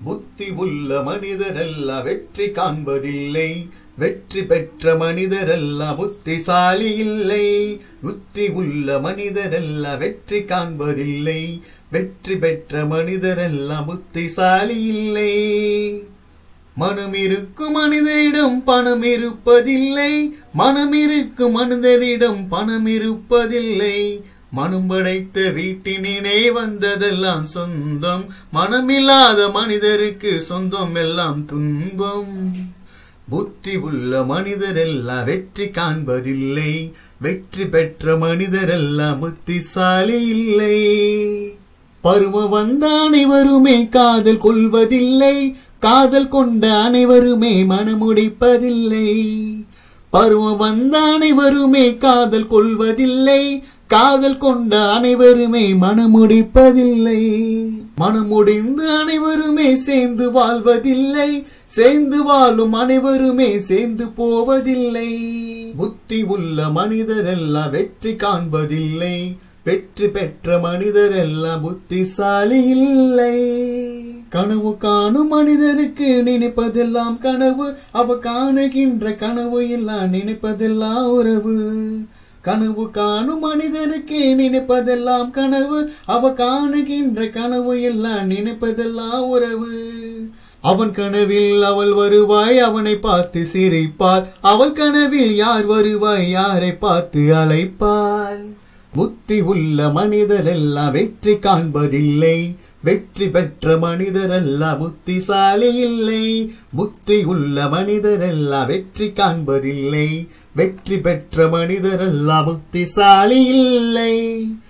புத்தி உள்ள மனிதரெல்லாம் வெற்றி காண்பதில்லை வெற்றி பெற்ற மனிதரெல்லாம் புத்திசாலி இல்லை புத்தி உள்ள மனிதரெல்லாம் வெற்றி காண்பதில்லை வெற்றி பெற்ற மனிதரெல்லாம் புத்திசாலி இல்லை மனம் இருக்கும் மனிதரிடம் பணம் இருப்பதில்லை மனம் இருக்கும் மனிதரிடம் பணம் இருப்பதில்லை மனம் படைத்த வீட்டினே வந்ததெல்லாம் சொந்தம் மனமில்லாத மனிதருக்கு சொந்தம் எல்லாம் துன்பம் புத்தி உள்ள மனிதரெல்லாம் வெற்றி காண்பதில்லை வெற்றி பெற்ற மனிதரெல்லாம் புத்திசாலி இல்லை பருவம் வந்த அனைவருமே காதல் கொள்வதில்லை காதல் கொண்ட அனைவருமே மனமுடிப்பதில்லை பருவம் வந்த அனைவருமே காதல் கொள்வதில்லை காதல் கொண்ட அனைவருமே மனமுடிப்பதில்லை மனமுடிந்து அனைவருமே சேர்ந்து வாழ்வதில்லை சேர்ந்து வாழும் அனைவருமே சேர்ந்து போவதில்லை புத்தி உள்ள மனிதரெல்லாம் வெற்றி காண்பதில்லை வெற்றி பெற்ற மனிதரெல்லாம் புத்திசாலி இல்லை கனவு காணும் மனிதருக்கு நினைப்பதெல்லாம் கனவு அவ காணுகின்ற கனவு எல்லாம் நினைப்பதெல்லாம் உறவு கனவு காணும் மனிதனுக்கு நினைப்பதெல்லாம் கனவு அவ காணுகின்ற கனவு எல்லாம் நினைப்பதெல்லாம் உறவு அவன் கனவில் அவள் வருவாய் அவனை பார்த்து சிரிப்பாள் அவள் கனவில் யார் வருவாய் யாரை பார்த்து அழைப்பாள் புத்தி உள்ள மனிதரெல்லாம் வெற்றி காண்பதில்லை வெற்றி பெற்ற மனிதரெல்லாம் புத்திசாலி இல்லை புத்தி உள்ள மனிதரெல்லாம் வெற்றி காண்பதில்லை வெற்றி பெற்ற மனிதரெல்லாம் புத்திசாலி இல்லை